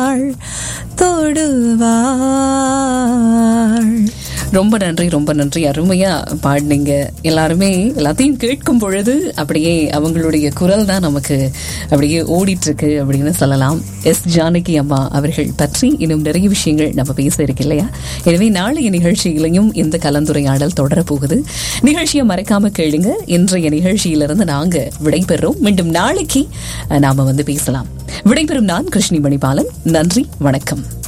தொடுவாள் தொடுவாள் ரொம்ப நன்றி ரொம்ப நன்றி அருமையா பாடினீங்க எல்லாருமே எல்லாத்தையும் கேட்கும் பொழுது அப்படியே அவங்களுடைய குரல் தான் நமக்கு அப்படியே ஓடிட்டு இருக்கு அப்படின்னு சொல்லலாம் எஸ் ஜானகி அம்மா அவர்கள் பற்றி இன்னும் நிறைய விஷயங்கள் நம்ம பேச இருக்கு இல்லையா எனவே நாளைய நிகழ்ச்சியிலையும் இந்த கலந்துரையாடல் தொடரப்போகுது நிகழ்ச்சியை மறக்காம கேளுங்க இன்றைய நிகழ்ச்சியிலிருந்து நாங்க விடைபெறுறோம் மீண்டும் நாளைக்கு அஹ், நாம வந்து பேசலாம் விடைபெறும் நான் கிருஷ்ணி மணிபாலன் நன்றி வணக்கம்